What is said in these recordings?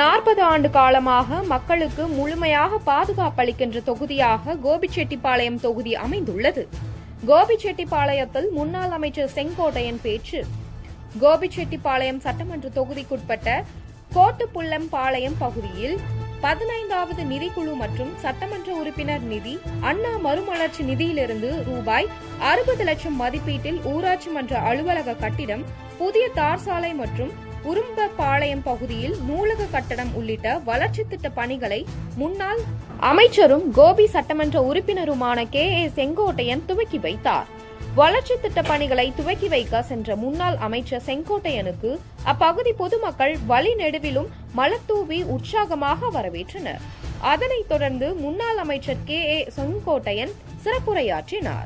நாற்பது ஆண்டு காலமாக மக்களுக்கு முழுமையாக பாதுகாப்பளிக்கின்ற தொகுதியாக கோபிச்செட்டிப்பாளையம் தொகுதி அமைந்துள்ளது கோபிச்செட்டிப்பாளையத்தில் முன்னாள் அமைச்சர் செங்கோட்டையன் பேச்சு கோபிச்செட்டிப்பாளையம் சட்டமன்ற தொகுதிக்குட்பட்ட கோட்டுப்புள்ளம் பாளையம் பகுதியில் பதினைந்தாவது நிதிக்குழு மற்றும் சட்டமன்ற உறுப்பினர் நிதி அண்ணா மறுமலர்ச்சி நிதியிலிருந்து ரூபாய் அறுபது லட்சம் மதிப்பீட்டில் ஊராட்சி மன்ற அலுவலக கட்டிடம் புதிய தார் சாலை மற்றும் உரும்பபாளையம் பகுதியில் நூலக கட்டடம் உள்ளிட்ட வளர்ச்சி திட்ட பணிகளை முன்னாள் அமைச்சரும் கோபி சட்டமன்ற உறுப்பினருமான கே ஏ செங்கோட்டையன் துவக்கி வைத்தார் வளர்ச்சி திட்ட பணிகளை துவக்கி வைக்க சென்ற முன்னாள் அமைச்சர் செங்கோட்டையனுக்கு அப்பகுதி பொதுமக்கள் வழி நெடுவிலும் மலத்தூவி உற்சாகமாக வரவேற்றனர் அதனைத் தொடர்ந்து முன்னாள் அமைச்சர் கே ஏ செங்கோட்டையன் சிறப்புரையாற்றினார்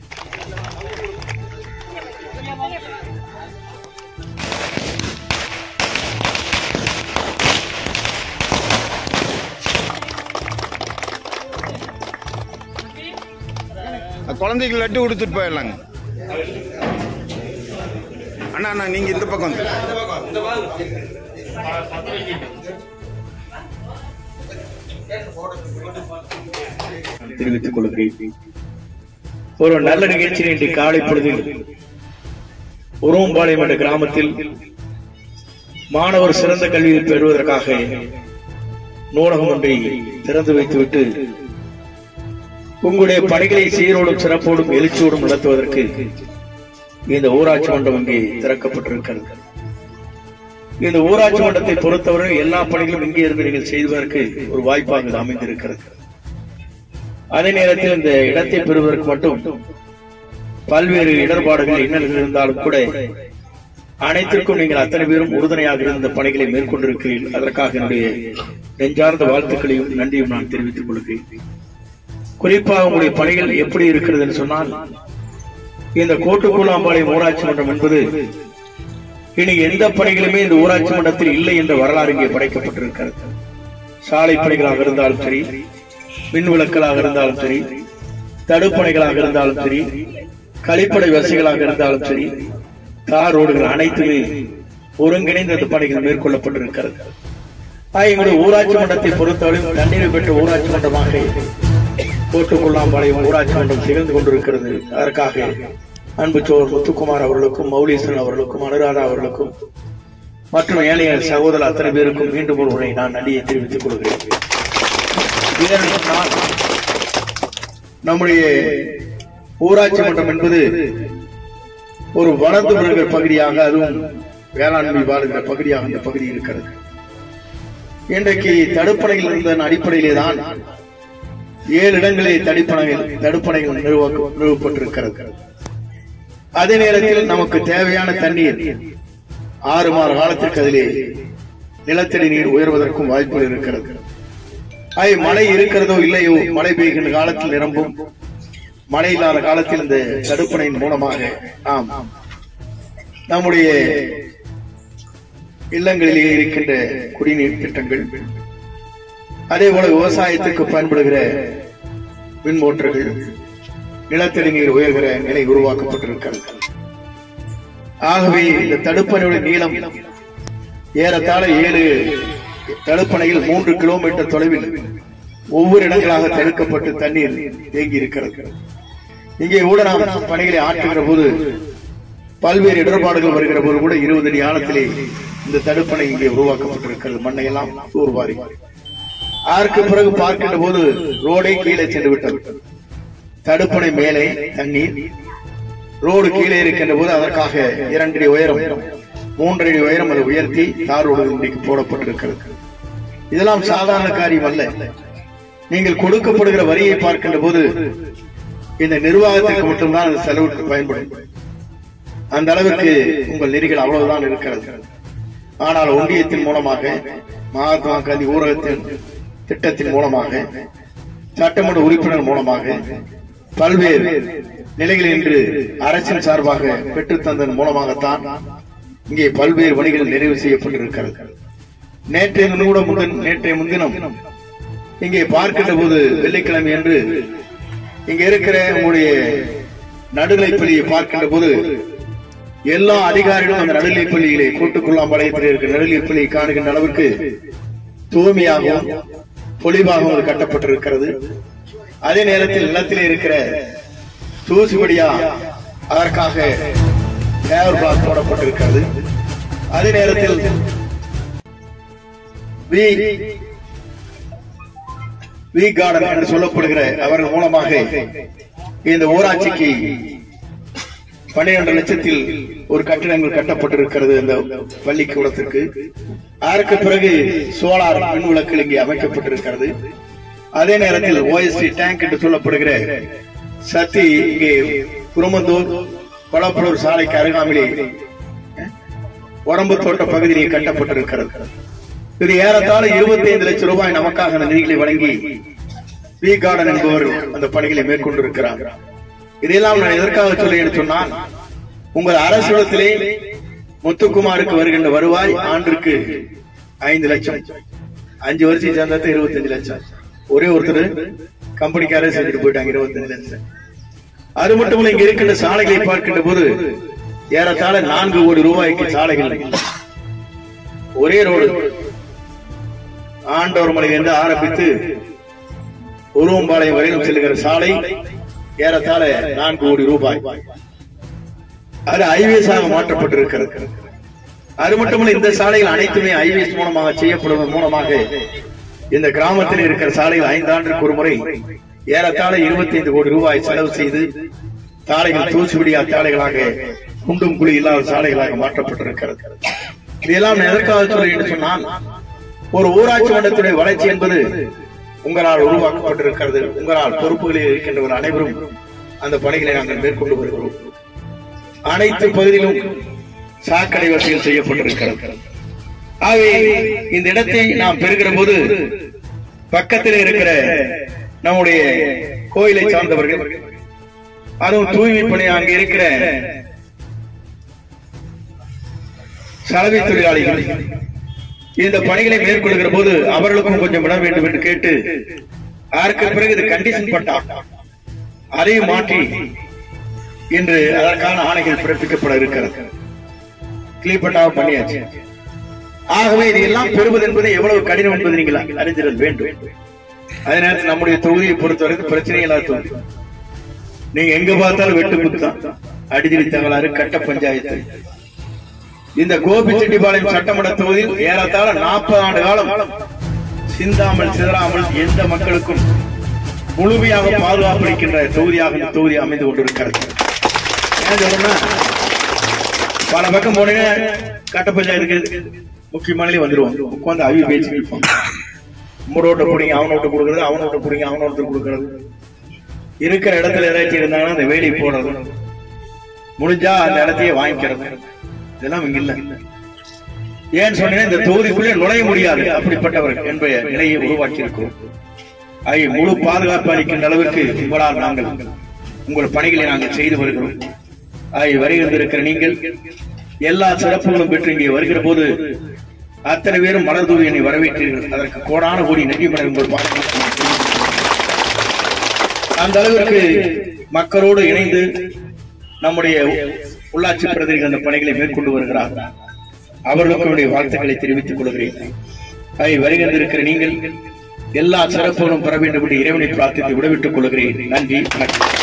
குழந்தைக்கு லட்டு கொடுத்துட்டு போயிடலாங்க அண்ணா அண்ணா நீங்க இந்த பக்கம் வந்து தெரிவித்துக் கொள்கிறேன் ஒரு நல்ல நிகழ்ச்சி இன்று காலை பொழுதில் உருவம்பாளையம் என்ற கிராமத்தில் மாணவர் சிறந்த கல்வியை பெறுவதற்காக நூலகம் ஒன்றை திறந்து வைத்துவிட்டு உங்களுடைய பணிகளை சீரோடும் சிறப்போடும் எழுச்சியோடும் நடத்துவதற்கு இந்த ஊராட்சி மன்றம் இங்கே திறக்கப்பட்டிருக்கிறது இந்த ஊராட்சி மன்றத்தை பொறுத்தவரை எல்லா பணிகளும் இங்கே இருந்து நீங்கள் செய்வதற்கு ஒரு வாய்ப்பாக இது அமைந்திருக்கிறது அதே நேரத்தில் இந்த இடத்தை பெறுவதற்கு மட்டும் பல்வேறு இடர்பாடுகள் இன்னல்கள் இருந்தாலும் கூட அனைத்திற்கும் நீங்கள் அத்தனை பேரும் உறுதுணையாக இருந்த பணிகளை மேற்கொண்டிருக்கிறீர்கள் அதற்காக என்னுடைய நெஞ்சார்ந்த வாழ்த்துக்களையும் நன்றியும் நான் தெரிவித்துக் கொள்கிறேன் குறிப்பாக உங்களுடைய பணிகள் எப்படி இருக்கிறது என்று சொன்னால் இந்த கோட்டுக்குள்ளாம்பாளையம் ஊராட்சி மன்றம் என்பது இனி எந்த பணிகளுமே இந்த ஊராட்சி மன்றத்தில் இல்லை என்ற வரலாறு இங்கே படைக்கப்பட்டிருக்கிறது சாலை பணிகளாக இருந்தாலும் சரி மின் விளக்கலாக இருந்தாலும் சரி தடுப்பணைகளாக இருந்தாலும் சரி கழிப்படை வசதிகளாக இருந்தாலும் சரி தார் ரோடுகள் அனைத்துமே ஒருங்கிணைந்த இந்த பணிகள் மேற்கொள்ளப்பட்டிருக்கிறது ஆக எங்களுடைய ஊராட்சி மன்றத்தை பொறுத்தவரையும் தண்ணீரை பெற்ற ஊராட்சி மன்றமாக கோட்டுக்குள்ளாம்பாளையம் ஊராட்சி மன்றம் திகழ்ந்து கொண்டிருக்கிறது அதற்காக அன்பு சோர் முத்துக்குமார் அவர்களுக்கும் மௌலீஸ்வரன் அவர்களுக்கும் அனுராதா அவர்களுக்கும் மற்றும் ஏனைய சகோதர அத்தனை பேருக்கும் மீண்டும் ஒரு முறை நான் நன்றியை தெரிவித்துக் கொள்கிறேன் ஏனென்று சொன்னால் நம்முடைய ஊராட்சி மன்றம் என்பது ஒரு வளர்ந்து வருகிற பகுதியாக அதுவும் வேளாண்மை வாழ்கிற பகுதியாக இந்த பகுதி இருக்கிறது இன்றைக்கு தடுப்பணைகள் இருந்ததன் அடிப்படையிலே தான் ஏழு இடங்களில் தடுப்பணைகள் தடுப்பணைகள் நிறுவ நிறுவப்பட்டிருக்கிறது அதே நேரத்தில் நமக்கு தேவையான தண்ணீர் ஆறு மாத காலத்திற்கு அதிலே நிலத்தடி நீர் உயர்வதற்கும் வாய்ப்புகள் இருக்கிறது ஆய் மழை இருக்கிறதோ இல்லையோ மழை பெய்கின்ற காலத்தில் நிரம்பும் மழை இல்லாத காலத்தில் இந்த தடுப்பணையின் மூலமாக நாம் நம்முடைய இல்லங்களிலே இருக்கின்ற குடிநீர் திட்டங்கள் அதே போல விவசாயத்துக்கு பயன்படுகிற மின் மோட்டர்கள் நிலத்தடி நீர் உயர்கிற நிலை உருவாக்கப்பட்டிருக்கிறது ஆகவே இந்த தடுப்பணையுடைய நீளம் ஏறத்தாழ ஏழு தடுப்பணையில் மூன்று கிலோமீட்டர் தொலைவில் ஒவ்வொரு இடங்களாக தடுக்கப்பட்டு தண்ணீர் தேங்கி இருக்கிறது இங்கே கூட நாம் பணிகளை ஆற்றுகிற போது பல்வேறு இடர்பாடுகள் வருகிற போது கூட இருபது அடி ஆழத்திலே இந்த தடுப்பணை இங்கே உருவாக்கப்பட்டிருக்கிறது மண்ணை எல்லாம் தூர்வாரி அதற்கு பிறகு பார்க்கின்ற போது ரோடே கீழே சென்று விட்டது தடுப்பணை மேலே தண்ணீர் ரோடு கீழே இருக்கின்ற போது அதற்காக இரண்டடி உயரம் மூன்றடி உயரம் அதை உயர்த்தி தார் ரோடு இன்றைக்கு போடப்பட்டிருக்கிறது இதெல்லாம் சாதாரண காரியம் அல்ல நீங்கள் கொடுக்கப்படுகிற வரியை பார்க்கின்ற போது இந்த நிர்வாகத்திற்கு மட்டும்தான் அந்த செலவுக்கு பயன்படும் அந்த அளவுக்கு உங்கள் நெறிகள் அவ்வளவுதான் இருக்கிறது ஆனால் ஒன்றியத்தின் மூலமாக மகாத்மா காந்தி ஊரகத்தின் திட்டத்தின் மூலமாக சட்டமன்ற உறுப்பினர் மூலமாக பல்வேறு நிலைகளில் இன்று அரசின் சார்பாக பெற்றுத்தந்ததன் மூலமாகத்தான் இங்கே பல்வேறு பணிகள் நிறைவு செய்யப்பட்டிருக்கிறது நேற்றைய தினம் கூட முந்தின நேற்றைய முன்தினம் இங்கே பார்க்கின்ற போது வெள்ளிக்கிழமை என்று இங்க இருக்கிற உங்களுடைய நடுநிலைப்பள்ளியை பார்க்கின்ற போது எல்லா அதிகாரிகளும் அந்த நடுநிலைப்பள்ளியிலே கூட்டுக்குள்ளாம்பாளையத்தில் இருக்கிற நடுநிலைப்பள்ளியை காணுகின்ற அளவுக்கு தூய்மையாகவும் பொலிவாகவும் அது கட்டப்பட்டிருக்கிறது அதே நேரத்தில் நிலத்திலே இருக்கிற தூசுபடியா அதற்காக டேவர் பிளாக் போடப்பட்டிருக்கிறது அதே நேரத்தில் வி வி கார்டன் என்று சொல்லப்படுகிற அவர்கள் மூலமாக இந்த ஊராட்சிக்கு பன்னிரண்டு லட்சத்தில் ஒரு கட்டிடங்கள் கட்டப்பட்டிருக்கிறது இந்த பள்ளிக்கூடத்திற்கு அதற்கு பிறகு சோலார் மின் விளக்குகள் இங்கே அமைக்கப்பட்டிருக்கிறது அதே நேரத்தில் ஓஎஸ்டி டேங்க் என்று சொல்லப்படுகிற சக்தி இங்கே குருமந்தூர் கொளப்பலூர் சாலைக்கு அருகாமையிலே உடம்பு தோட்ட பகுதியிலே கட்டப்பட்டிருக்கிறது இது ஏறத்தாழ 25 லட்சம் ரூபாய் நமக்காக அந்த நிதிகளை வழங்கி வி கார்டன் என்பவர் அந்த பணிகளை மேற்கொண்டிருக்கிறார் இதையெல்லாம் நான் எதற்காக சொல்றேன் சொன்னால் உங்கள் அரசிடத்திலே முத்துக்குமாருக்கு வருகின்ற வருவாய் ஆண்டிற்கு ஐந்து லட்சம் அஞ்சு வருஷம் சேர்ந்தது இருபத்தஞ்சு லட்சம் ஒரே ஒருத்தர் கம்பெனிக்காரே செஞ்சுட்டு போயிட்டாங்க இருபத்தஞ்சு லட்சம் அது மட்டுமல்ல இங்க இருக்கின்ற சாலைகளை பார்க்கின்ற போது ஏறத்தாழ நான்கு கோடி ரூபாய்க்கு சாலைகள் ஒரே ரோடு ஆண்டவர் மலையிலிருந்து ஆரம்பித்து உருவம்பாளையம் வரையிலும் செல்லுகிற சாலை ஏறத்தாழ நான்கு கோடி ரூபாய் அது ஐவேஸாக மாற்றப்பட்டிருக்கிறது அது மட்டுமல்ல இந்த சாலைகள் அனைத்துமே ஐவேஸ் மூலமாக செய்யப்படுவதன் மூலமாக இந்த கிராமத்தில் இருக்கிற சாலைகள் ஐந்தாண்டுக்கு ஒரு முறை ஏறத்தாழ 25 கோடி ரூபாய் செலவு செய்து சாலைகள் தூசுபடியா சாலைகளாக குண்டும் குழி இல்லாத சாலைகளாக மாற்றப்பட்டிருக்கிறது இதெல்லாம் நான் எதற்காக சொல்றேன் என்று சொன்னால் ஒரு ஊராட்சி மன்றத்துடைய வளர்ச்சி என்பது உங்களால் உருவாக்கப்பட்டிருக்கிறது உங்களால் பொறுப்புகளில் இருக்கின்றவர் அனைவரும் அந்த பணிகளை நாங்கள் மேற்கொண்டு வருகிறோம் அனைத்து பகுதியிலும் சாக்கடை வசதிகள் செய்யப்பட்டிருக்கிறது ஆகவே இந்த இடத்தை நாம் பெறுகிற போது பக்கத்தில் இருக்கிற நம்முடைய கோயிலை சார்ந்தவர்கள் அதுவும் தூய்மை பணி அங்கே இருக்கிற சலவை தொழிலாளிகள் இந்த பணிகளை மேற்கொள்கிற போது அவர்களுக்கும் கொஞ்சம் விட வேண்டும் என்று கேட்டு அதற்கு பிறகு இது கண்டிஷன் பட்டா அதையும் மாற்றி இன்று அதற்கான ஆணைகள் பிறப்பிக்கப்பட இருக்கிறது கிளீப்பட்டாக பண்ணியாச்சு ஆகவே இது எல்லாம் பெறுவது என்பது எவ்வளவு கடினம் என்பது நீங்கள் அறிந்திருக்க வேண்டும் அதே நேரத்தில் நம்முடைய தொகுதியை பொறுத்தவரைக்கும் பிரச்சனை இல்லாத தொகுதி நீங்க எங்க பார்த்தாலும் வெட்டு குத்தான் அடிதடி தகவலாறு கட்ட பஞ்சாயத்து இந்த கோபி செட்டிப்பாளையம் சட்டமன்ற தொகுதியில் ஏறத்தாழ நாற்பது ஆண்டு காலம் சிந்தாமல் சிதறாமல் எந்த மக்களுக்கும் முழுமையாக பாதுகாப்பு அளிக்கின்ற தொகுதியாக இந்த தொகுதி அமைந்து கொண்டிருக்கிறது ஏன் சொல்றேன்னா பல பக்கம் போனீங்க கட்ட பஞ்சாயத்துக்கு முக்கியமானே வந்துருவாங்க உட்காந்து அவி பேச்சு நிற்பாங்க உம்மரோட்ட பிடிங்க அவனோட்ட கொடுக்கறது அவனோட்ட பிடிங்க அவனோட்ட கொடுக்கறது இருக்கிற இடத்துல ஏதாச்சும் இருந்தாங்கன்னா அந்த வேலி போடுறது முடிஞ்சா அந்த இடத்தையே வாங்கிக்கிறது இதெல்லாம் இங்க இல்ல ஏன் சொன்னீங்கன்னா இந்த தொகுதிக்குள்ளே நுழைய முடியாது அப்படிப்பட்டவர்கள் என்பதை நிலையை உருவாக்கி இருக்கிறோம் ஆகிய முழு பாதுகாப்பு அளிக்கின்ற அளவிற்கு உங்களால் நாங்கள் உங்கள் பணிகளை நாங்கள் செய்து வருகிறோம் ஆகிய வருகின்றிருக்கிற நீங்கள் எல்லா சிறப்புகளும் பெற்று இங்கே வருகிற போது அத்தனை பேரும் மலர் தூவி என்னை வரவேற்றீர்கள் அதற்கு கோடான கோடி நன்றி மலர் உங்கள் பாடல்களுக்கு நான் தெரிவித்துக் அந்த அளவிற்கு மக்களோடு இணைந்து நம்முடைய உள்ளாட்சி பிரதிநிதிகள் அந்த பணிகளை மேற்கொண்டு வருகிறார் அவர்களுக்கு என்னுடைய வாழ்த்துக்களை தெரிவித்துக் கொள்கிறேன் அதை வருகின்றிருக்கிற நீங்கள் எல்லா சிறப்புகளும் பெற வேண்டும் என்று இறைவனை பிரார்த்தித்து விடைபெற்றுக் கொள்கிறேன் நன்றி வணக்கம்